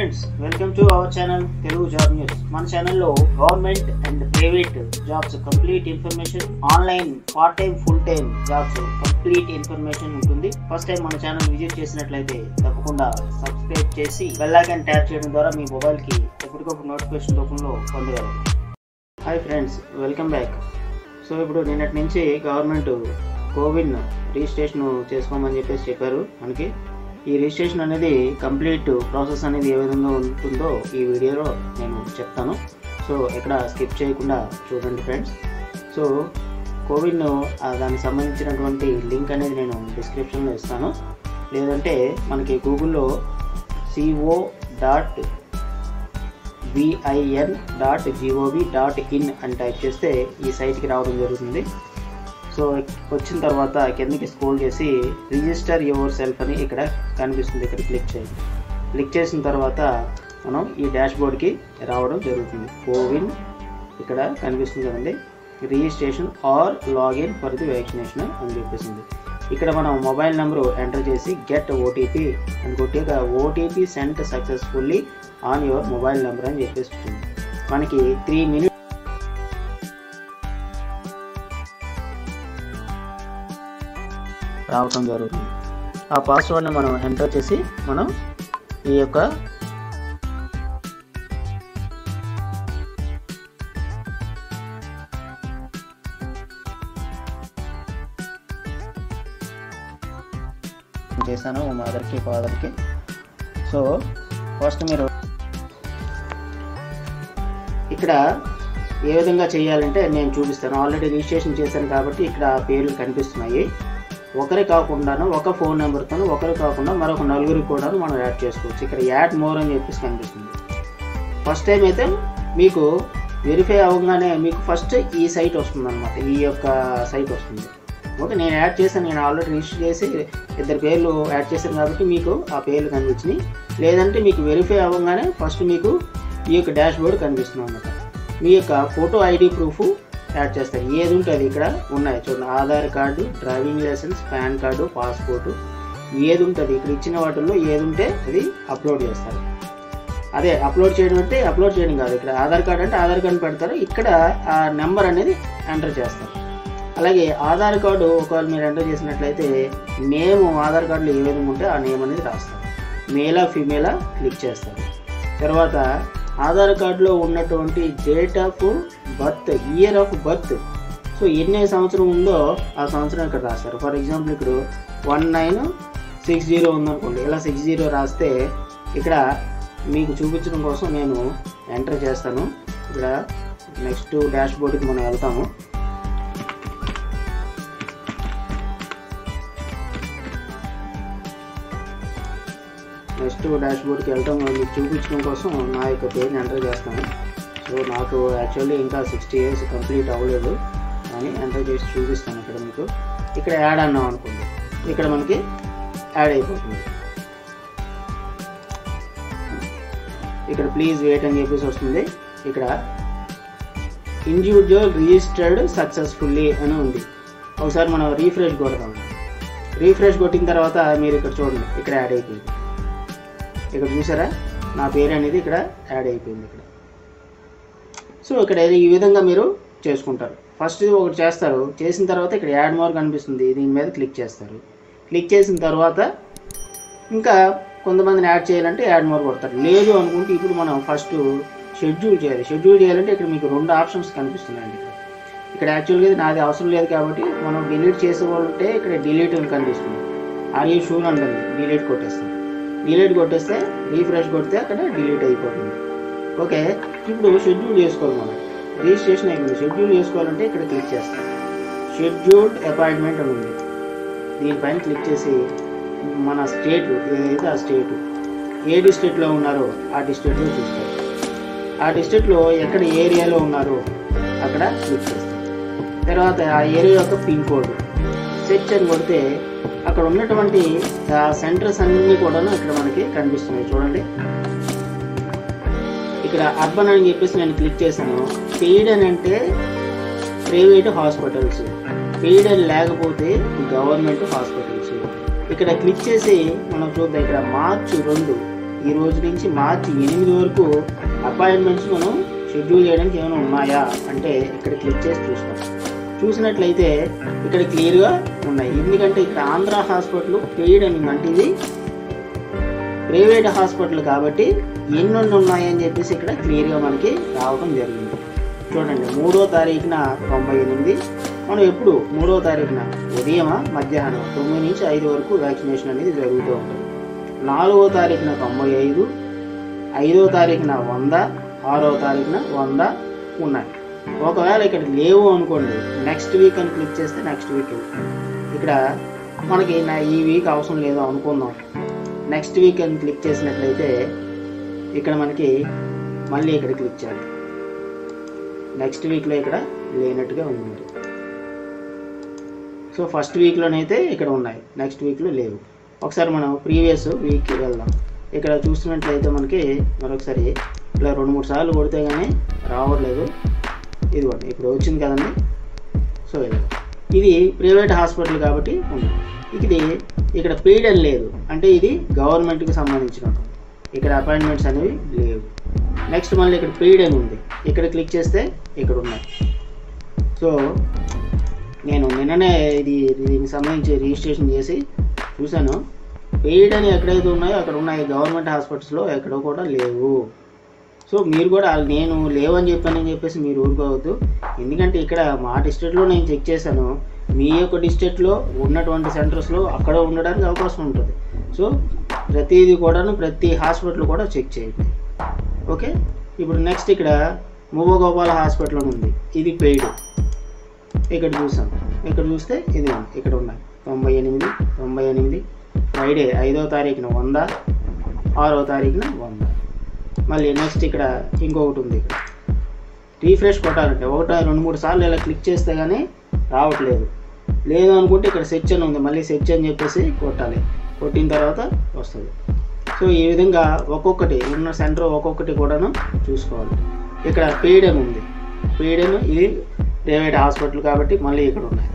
Friends welcome to our channel Telugu job news మన ఛానల్లో government and private jobs complete information online part time full time jobs complete information ఉంటుంది first time మన channel visit చేసినట్లయితే తప్పకుండా subscribe చేసి bell icon tap చేయడం ద్వారా మీ మొబైల్కి ఎప్పటికప్పుడు నోటిఫికేషన్ రూపంలో పొందగలరు hi friends welcome back so ఇప్పుడు నిన్నటి నుంచి గవర్నమెంట్ కోవిడ్ రిజిస్ట్రేషన్ చేసుకోమని చెప్పేసి చెప్పారు మనకి ఈ రిజిస్ట్రేషన్ అనేది కంప్లీట్ ప్రాసెస్ అనేది ఏ విధంగా ఉంటుందో ఈ వీడియోలో నేను చెప్తాను సో ఎక్కడ స్కిప్ చేయకుండా చూడండి ఫ్రెండ్స్ సో కోవిడ్ను ఆ దానికి సంబంధించినటువంటి లింక్ అనేది నేను డిస్క్రిప్షన్లో ఇస్తాను లేదంటే మనకి గూగుల్లో C O dot V I N dot G O V dot in అని టైప్ చేస్తే ఈ సైట్కి రావడం జరుగుతుంది సో వచ్చిన తర్వాత కిందకి స్క్రోల్ చేసి రిజిస్టర్ యువర్ సెల్ఫ్ అని ఇక్కడ కనిపిస్తుంది ఇక్కడ క్లిక్ చేయండి క్లిక్ చేసిన తర్వాత మనం ఈ డాష్ బోర్డ్కి రావడం జరుగుతుంది కోవిన్ ఇక్కడ కనిపిస్తుంది కదండి registration or login for the vaccination అని చెప్పేసింది ఇక్కడ మనం మొబైల్ నెంబరు ఎంటర్ చేసి గెట్ ఓటీపీ అని కొట్టి OTP sent successfully on your mobile number అని చెప్పేసి వచ్చింది మనకి త్రీ మినిట్స్ రావటం జరుగుతుంది ఆ పాస్వర్డ్ని మనం ఎంటర్ చేసి మనం ఈ యొక్క చేశాను మా మదర్కి ఫాదర్కి సో ఫస్ట్ మీరు ఇక్కడ ఏ విధంగా చేయాలంటే నేను చూపిస్తాను ఆల్రెడీ రిజిస్ట్రేషన్ చేశాను కాబట్టి ఇక్కడ ఆ పేర్లు కనిపిస్తున్నాయి ఒకరే కాకుండాను ఒక ఫోన్ నెంబర్తో ఒకరు కాకుండా మరొక నలుగురికి కూడా మనం యాడ్ చేసుకోవచ్చు ఇక్కడ యాడ్ మోర్ అని చెప్పేసి కనిపిస్తుంది ఫస్ట్ టైం అయితే మీకు వెరిఫై అవ్వగానే మీకు ఫస్ట్ ఈ సైట్ వస్తుంది అనమాట ఈ యొక్క సైట్ వస్తుంది ఓకే నేను యాడ్ చేశాను నేను ఆల్రెడీ రిజిస్టర్ చేసి ఇద్దరు పేర్లు యాడ్ చేశాను కాబట్టి మీకు ఆ పేర్లు కనిపించినాయి లేదంటే మీకు వెరిఫై అవ్వగానే ఫస్ట్ మీకు ఈ యొక్క డాష్ బోర్డ్ కనిపిస్తుంది అనమాట మీ యొక్క ఫోటో ఐడి ప్రూఫ్ యాడ్ చేస్తారు ఏది ఉంటే అది ఇక్కడ ఉన్నాయి చూడండి Aadhaar card driving licence PAN card passport ఏది ఉంటుంది ఇక్కడ ఇచ్చిన వాటిల్లో ఏది ఉంటే అది అప్లోడ్ చేస్తారు అదే అప్లోడ్ చేయడం అంటే అప్లోడ్ చేయడం కాదు ఇక్కడ ఆధార్ కార్డు అంటే ఆధార్ కార్డు పెడతారు ఇక్కడ ఆ నెంబర్ అనేది ఎంటర్ చేస్తారు అలాగే ఆధార్ కార్డు ఒకవేళ మీరు ఎంటర్ చేసినట్లయితే నేమ్ ఆధార్ కార్డులో ఏ విధంగా ఉంటే ఆ నేమ్ అనేది రాస్తారు మేలా ఫీమేలా క్లిక్ చేస్తారు తర్వాత ఆధార్ కార్డులో ఉన్నటువంటి date of birth year of birth so ఎన్ని సంవత్సరం ఉందో ఆ సంవత్సరం ఇక్కడ రాస్తారు ఫర్ ఎగ్జాంపుల్ ఇక్కడ వన్ నైన్ సిక్స్ జీరో ఉందనుకోండి ఇలా సిక్స్ జీరో రాస్తే ఇక్కడ మీకు చూపించడం కోసం నేను ఎంటర్ చేస్తాను ఇక్కడ నెక్స్ట్ డాష్ బోర్డ్కి మనం వెళ్తాము నెక్స్ట్ డాష్ బోర్డ్కి వెళ్ళటం మీకు చూపించడం కోసం నా యొక్క పేరుని ఎంటర్ చేస్తాను సో నాకు యాక్చువల్లీ ఇంకా సిక్స్టీ ఇయర్స్ కంప్లీట్ అవ్వలేదు అని ఎంటర్ చేసి చూపిస్తాను ఇక్కడ మీకు ఇక్కడ యాడ్ అన్నాం అనుకోండి ఇక్కడ మనకి యాడ్ అయిపోతుంది ఇక్కడ ప్లీజ్ వెయిట్ అని చెప్పేసి వస్తుంది ఇక్కడ ఇండివిజువల్ రిజిస్టర్డ్ సక్సెస్ఫుల్లీ అని ఉంది ఒకసారి మనం రీఫ్రెష్ కొడతాం రీఫ్రెష్ కొట్టిన తర్వాత మీరు ఇక్కడ చూడండి ఇక్కడ యాడ్ అయిపోయింది ఇక్కడ చూసారా నా పేరు అనేది ఇక్కడ యాడ్ అయిపోయింది ఇక్కడ సో ఇక్కడ ఈ విధంగా మీరు చేసుకుంటారు ఫస్ట్ ఒకటి చేస్తారు చేసిన తర్వాత ఇక్కడ యాడ్ మోర్ కనిపిస్తుంది దీని మీద క్లిక్ చేస్తారు క్లిక్ చేసిన తర్వాత ఇంకా కొంతమందిని యాడ్ చేయాలంటే యాడ్ మోర్ కొడతారు లేదు అనుకుంటే ఇప్పుడు మనం ఫస్ట్ షెడ్యూల్ చేయాలి షెడ్యూల్ చేయాలంటే ఇక్కడ మీకు రెండు ఆప్షన్స్ కనిపిస్తున్నాయండి ఇక్కడ ఇక్కడ యాక్చువల్గా ఇది నాది అవసరం లేదు కాబట్టి మనం డిలీట్ చేసే ఉంటే ఇక్కడ డిలీట్ అని కనిపిస్తుంది ఆర్ యూ షూర్ అంటుంది డిలీట్ కొట్టేస్తాం డిలీట్ కొట్టేస్తే రీఫ్రెష్ కొడితే అక్కడ డిలీట్ అయిపోతుంది ఓకే ఇప్పుడు షెడ్యూల్ చేసుకోవాలి మనం రిజిస్ట్రేషన్ అయిపోయింది షెడ్యూల్ చేసుకోవాలంటే ఇక్కడ క్లిక్ చేస్తాం షెడ్యూల్డ్ అపాయింట్మెంట్ అని ఉంది దీనిపైన క్లిక్ చేసి మన స్టేట్ ఏదైతే ఆ స్టేట్ ఏ డిస్ట్రిక్ట్లో ఉన్నారో ఆ డిస్ట్రిక్ట్లో చూస్తారు ఆ డిస్ట్రిక్ట్లో ఎక్కడ ఏరియాలో ఉన్నారో అక్కడ క్లిక్ చేస్తారు తర్వాత ఆ ఏరియా యొక్క పిన్ కోడ్ సెర్చ్ అని కొడితే అక్కడ ఉన్నటువంటి సెంటర్స్ అన్నీ కూడా ఇక్కడ మనకి కనిపిస్తున్నాయి చూడండి ఇక్కడ అర్బన్ అని చెప్పేసి నేను క్లిక్ చేశాను పెయిడ్ అని అంటే ప్రైవేట్ హాస్పిటల్స్ పెయిడ్ అని లేకపోతే గవర్నమెంట్ హాస్పిటల్స్ ఇక్కడ క్లిక్ చేసి మనం చూద్దాం ఇక్కడ మార్చి రెండు ఈ రోజు నుంచి మార్చి ఎనిమిది వరకు అపాయింట్మెంట్స్ మనం షెడ్యూల్ చేయడానికి ఏమైనా ఉన్నాయా అంటే ఇక్కడ క్లిక్ చేసి చూస్తాం చూసినట్లయితే ఇక్కడ క్లియర్గా ఉన్నాయి ఎందుకంటే ఇక్కడ ఆంధ్ర హాస్పిటల్ పెయిడ్ అని ఉంది. అంటే ఇది ప్రైవేట్ హాస్పిటల్ కాబట్టి ఎన్ని ఉన్నాయని చెప్పేసి ఇక్కడ క్లియర్గా మనకి రావడం జరిగింది చూడండి మూడో తారీఖున తొంభై ఎనిమిది మనం ఎప్పుడు మూడో తారీఖున ఉదయం మధ్యాహ్నం తొమ్మిది నుంచి ఐదు వరకు వ్యాక్సినేషన్ అనేది జరుగుతూ ఉంటుంది నాలుగో తారీఖున తొంభై ఐదు ఐదో తారీఖున వంద ఆరో తారీఖున వంద ఉన్నాయి ఒకవేళ ఇక్కడ లేవు అనుకోండి నెక్స్ట్ వీక్ అని క్లిక్ చేస్తే నెక్స్ట్ వీక్ ఇక్కడ మనకి నా ఈ వీక్ అవసరం లేదు అనుకుందాం నెక్స్ట్ వీక్ అని క్లిక్ చేసినట్లయితే ఇక్కడ మనకి మళ్ళీ ఇక్కడ క్లిక్ చేయాలి నెక్స్ట్ వీక్లో ఇక్కడ లేనట్టుగా ఉంది సో ఫస్ట్ వీక్లోనైతే ఇక్కడ ఉన్నాయి నెక్స్ట్ వీక్లో లేవు ఒకసారి మనం ప్రీవియస్ వీక్కి వెళ్దాం ఇక్కడ చూస్తున్నట్లయితే మనకి మరొకసారి ఇలా రెండు మూడు సార్లు కొడితే కానీ రావట్లేదు ఇదిగోండి ఇప్పుడు వచ్చింది కదండి సో ఇది ఇది ప్రైవేట్ హాస్పిటల్ కాబట్టి ఉంది ఇది ఇక్కడ పెయిడ్ అని లేదు అంటే ఇది గవర్నమెంట్కి సంబంధించినట్టు ఇక్కడ అపాయింట్మెంట్స్ అనేవి లేవు నెక్స్ట్ మళ్ళీ ఇక్కడ పెయిడ్ అని ఉంది ఇక్కడ క్లిక్ చేస్తే ఇక్కడ ఉన్నాయి సో నేను నిన్ననే ఇది దీనికి సంబంధించి రిజిస్ట్రేషన్ చేసి చూశాను పెయిడ్ అని ఎక్కడైతే ఉన్నాయో అక్కడ ఉన్నాయి గవర్నమెంట్ హాస్పిటల్స్లో ఎక్కడ కూడా లేవు సో మీరు కూడా వాళ్ళు నేను లేవని చెప్పానని చెప్పేసి మీరు ఊరుకోవద్దు ఎందుకంటే ఇక్కడ మా డిస్ట్రిక్ట్లో నేను చెక్ చేశాను మీ యొక్క డిస్ట్రిక్ట్లో ఉన్నటువంటి సెంటర్స్లో అక్కడ ఉండడానికి అవకాశం ఉంటుంది సో ప్రతిదీ కూడాను ప్రతి హాస్పిటల్ కూడా చెక్ చేయండి ఓకే ఇప్పుడు నెక్స్ట్ ఇక్కడ మువ్వగోపాల హాస్పిటల్ అని ఉంది ఇది పెయిడ్ ఇక్కడ చూసాం ఇక్కడ చూస్తే ఇది ఉంది ఇక్కడ ఉన్నాయి తొంభై ఎనిమిది తొంభై ఎనిమిది ఫ్రైడే ఐదో తారీఖున వంద ఆరో తారీఖున వంద మళ్ళీ నెక్స్ట్ ఇక్కడ ఇంకొకటి ఉంది ఇక్కడ రీఫ్రెష్ కొట్టాలంటే ఒకట రెండు మూడు సార్లు ఇలా క్లిక్ చేస్తే కానీ రావట్లేదు లేదు అనుకుంటే ఇక్కడ సెర్చ్ అని ఉంది మళ్ళీ సెర్చ్ అని చెప్పేసి కొట్టాలి కొట్టిన తర్వాత వస్తుంది సో ఈ విధంగా ఒక్కొక్కటి ఉన్న సెంటర్ ఒక్కొక్కటి కూడాను చూసుకోవాలి ఇక్కడ పెయిడ్ అని ఉంది పెయిడ్ అని ఇది ప్రైవేట్ హాస్పిటల్ కాబట్టి మళ్ళీ ఇక్కడ ఉన్నాయి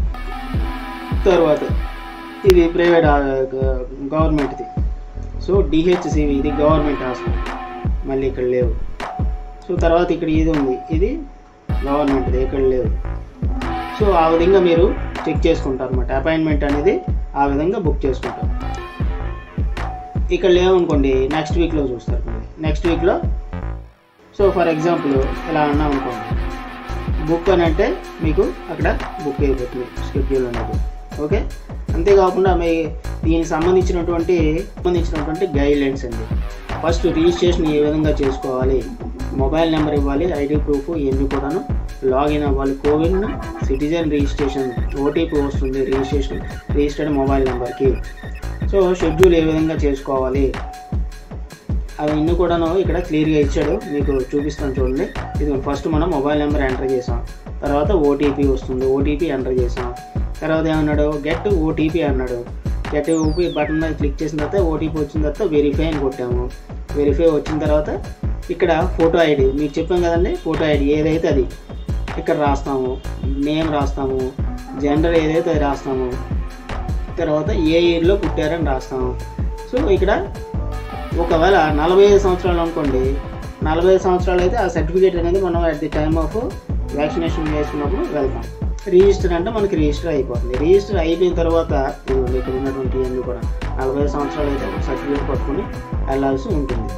తర్వాత ఇది ప్రైవేట్ గవర్నమెంట్ది సో డిహెచ్సివి ఇది గవర్నమెంట్ హాస్పిటల్ మళ్ళీ ఇక్కడ లేవు సో తర్వాత ఇక్కడ ఇది ఉంది ఇది గవర్నమెంట్ది ఇక్కడ లేవు సో ఆ విధంగా మీరు చెక్ చేసుకుంటారు అనమాట అపాయింట్మెంట్ అనేది ఆ విధంగా బుక్ చేసుకుంటారు ఇక్కడ లేవనుకోండి నెక్స్ట్ వీక్లో చూస్తారు నెక్స్ట్ వీక్లో సో ఫర్ ఎగ్జాంపుల్ ఇలా అన్నాం అనుకోండి బుక్ అని అంటే మీకు అక్కడ బుక్ అయిపోతుంది షెడ్యూల్ అనేది ఓకే అంతేకాకుండా మీ దీనికి సంబంధించినటువంటి సంబంధించినటువంటి గైడ్ లైన్స్ అండి ఫస్ట్ రిజిస్ట్రేషన్ ఏ విధంగా చేసుకోవాలి మొబైల్ నెంబర్ ఇవ్వాలి ఐడి ప్రూఫ్ ఇవన్నీ కూడాను లాగిన్ అవ్వాలి కోవిన్ సిటిజన్ రిజిస్ట్రేషన్ ఓటీపీ వస్తుంది రిజిస్ట్రేషన్ రిజిస్టర్డ్ మొబైల్ నెంబర్కి సో షెడ్యూల్ ఏ విధంగా చేసుకోవాలి అవన్నీ కూడాను ఇక్కడ క్లియర్గా ఇచ్చాడు మీకు చూపిస్తాను చూడండి ఇది ఫస్ట్ మనం మొబైల్ నెంబర్ ఎంటర్ చేసాం తర్వాత ఓటీపీ వస్తుంది ఓటీపీ ఎంటర్ చేసాం తర్వాత ఏమన్నాడు గెట్ ఓటీపీ అన్నాడు గెట్ ఓపీ బటన్ మీద క్లిక్ చేసిన తర్వాత ఓటీపీ వచ్చిన తర్వాత వెరిఫై అని కొట్టాము వెరిఫై వచ్చిన తర్వాత ఇక్కడ ఫోటో ఐడి మీకు చెప్పాం కదండి ఫోటో ఐడి ఏదైతే అది ఇక్కడ రాస్తాము నేమ్ రాస్తాము జెండర్ ఏదైతే అది రాస్తాము తర్వాత ఏ ఇయర్లో పుట్టారని రాస్తాము సో ఇక్కడ ఒకవేళ నలభై ఐదు సంవత్సరాలు అనుకోండి నలభై ఐదు సంవత్సరాలు అయితే ఆ సర్టిఫికేట్ అనేది మనం at the time of vaccination చేసుకున్నప్పుడు వెళ్తాం రిజిస్టర్ అంటే మనకి రిజిస్టర్ అయిపోతుంది రిజిస్టర్ అయిపోయిన తర్వాత ఇదిగోండి ఇక్కడ ఉన్నటువంటి అన్ని కూడా నలభై ఐదు సంవత్సరాలు అయితే ఒక సర్టిఫికేట్ పట్టుకొని వెళ్ళాల్సి ఉంటుంది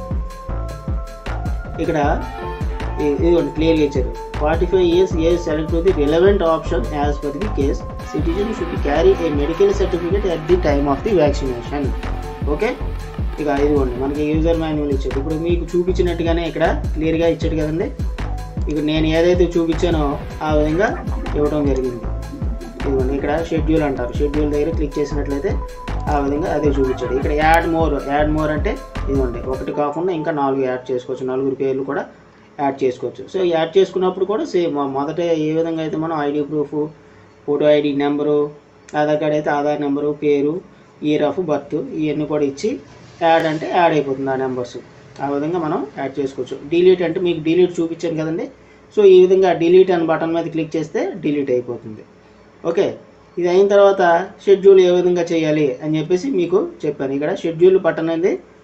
ఇక్కడ ఇ- ఇదిగోండి క్లియర్గా ఇచ్చారు forty five years age select the relevant option as per the case citizen should carry a medical certificate at the time of the vaccination okay ఇక ఇదిగోండి మనకి యూజర్ మాన్యువల్ ఇచ్చాడు ఇప్పుడు మీకు చూపించినట్టుగానే ఇక్కడ క్లియర్గా ఇచ్చాడు కదండి ఇక నేను ఏదైతే చూపించానో ఆ విధంగా ఇవ్వడం జరిగింది ఇదిగోండి ఇక్కడ షెడ్యూల్ అంటారు షెడ్యూల్ దగ్గర క్లిక్ చేసినట్లయితే ఆ విధంగా అదే చూపించాడు ఇక్కడ యాడ్ మోర్ యాడ్ మోర్ అంటే ఇదిగోండి ఒకటి కాకుండా ఇంకా నాలుగు యాడ్ చేసుకోవచ్చు నలుగురు పేర్లు కూడా యాడ్ చేసుకోవచ్చు సో యాడ్ చేసుకున్నప్పుడు కూడా సేమ్ మొదట ఏ విధంగా అయితే మనం ID proof photo ID number Aadhaar card అయితే ఆధార్ నెంబరు పేరు ఇయర్ ఆఫ్ బర్త్ ఇవన్నీ కూడా ఇచ్చి యాడ్ అంటే యాడ్ అయిపోతుంది ఆ నెంబర్స్ ఆ విధంగా మనం యాడ్ చేసుకోవచ్చు డిలీట్ అంటే మీకు డిలీట్ చూపించాను కదండి సో ఈ విధంగా డిలీట్ అని బటన్ మీద క్లిక్ చేస్తే డిలీట్ అయిపోతుంది ఓకే ఇది అయిన తర్వాత షెడ్యూల్ ఏ విధంగా చేయాలి అని చెప్పేసి మీకు చెప్పాను ఇక్కడ షెడ్యూల్ బటన్ అనేది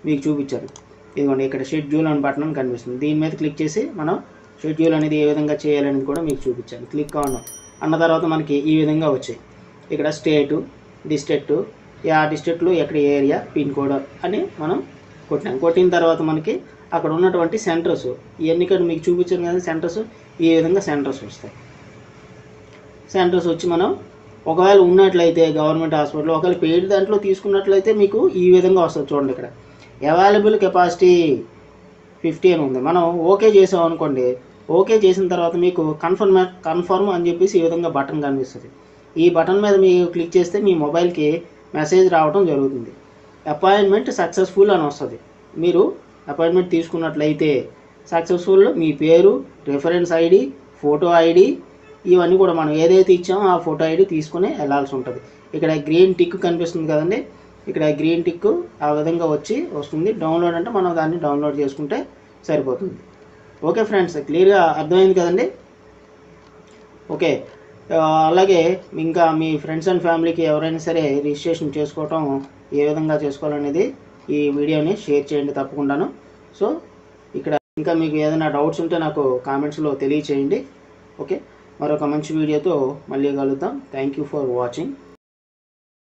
మీకు చూపించాను ఇదిగోండి ఇక్కడ షెడ్యూల్ అని బటన్ అని కనిపిస్తుంది దీని మీద క్లిక్ చేసి మనం షెడ్యూల్ అనేది ఏ విధంగా చేయాలనేది కూడా మీకు చూపించాను క్లిక్ ఆన్ అన్న తర్వాత మనకి ఈ విధంగా వచ్చాయి ఇక్కడ స్టేటు డిస్ట్రిక్ట్ ఆ డిస్ట్రిక్ట్లో ఎక్కడ ఏరియా పిన్ కోడ్ అని మనం కొట్టినాం కొట్టిన తర్వాత మనకి అక్కడ ఉన్నటువంటి సెంటర్స్ ఇవన్నీ ఇక్కడ మీకు చూపించాను కదా సెంటర్స్ ఈ విధంగా సెంటర్స్ వస్తాయి సెంటర్స్ వచ్చి మనం ఒకవేళ ఉన్నట్లయితే గవర్నమెంట్ హాస్పిటల్ ఒకవేళ పెయిడ్ దాంట్లో తీసుకున్నట్లయితే మీకు ఈ విధంగా వస్తుంది చూడండి ఇక్కడ అవైలబుల్ కెపాసిటీ ఫిఫ్టీ అని ఉంది మనం ఓకే చేసాం అనుకోండి ఓకే చేసిన తర్వాత మీకు కన్ఫర్మ్ కన్ఫర్మ్ అని చెప్పేసి ఈ విధంగా బటన్ కనిపిస్తుంది ఈ బటన్ మీద మీరు క్లిక్ చేస్తే మీ మొబైల్కి మెసేజ్ రావడం జరుగుతుంది అపాయింట్మెంట్ సక్సెస్ఫుల్ అని వస్తుంది మీరు అపాయింట్మెంట్ తీసుకున్నట్లయితే సక్సెస్ఫుల్ మీ పేరు రిఫరెన్స్ ఐడి ఫోటో ఐడి ఇవన్నీ కూడా మనం ఏదైతే ఇచ్చామో ఆ ఫోటో ఐడి తీసుకుని వెళ్ళాల్సి ఉంటుంది ఇక్కడ గ్రీన్ టిక్ కనిపిస్తుంది కదండి ఇక్కడ గ్రీన్ టిక్ ఆ విధంగా వచ్చి వస్తుంది డౌన్లోడ్ అంటే మనం దాన్ని డౌన్లోడ్ చేసుకుంటే సరిపోతుంది ఓకే ఫ్రెండ్స్ క్లియర్గా అర్థమైంది కదండి ఓకే ఆ, అలాగే ఇంకా మీ ఫ్రెండ్స్ అండ్ ఫ్యామిలీకి ఎవరైనా సరే రిజిస్ట్రేషన్ చేసుకోవటం ఏ విధంగా చేసుకోవాలనేది ఈ వీడియోని షేర్ చేయండి తప్పకుండాను సో ఇక్కడ ఇంకా మీకు ఏదైనా డౌట్స్ ఉంటే నాకు కామెంట్స్లో తెలియచేయండి ఓకే మరొక మంచి వీడియోతో మళ్ళీ కలుద్దాం థ్యాంక్ యూ ఫర్ వాచింగ్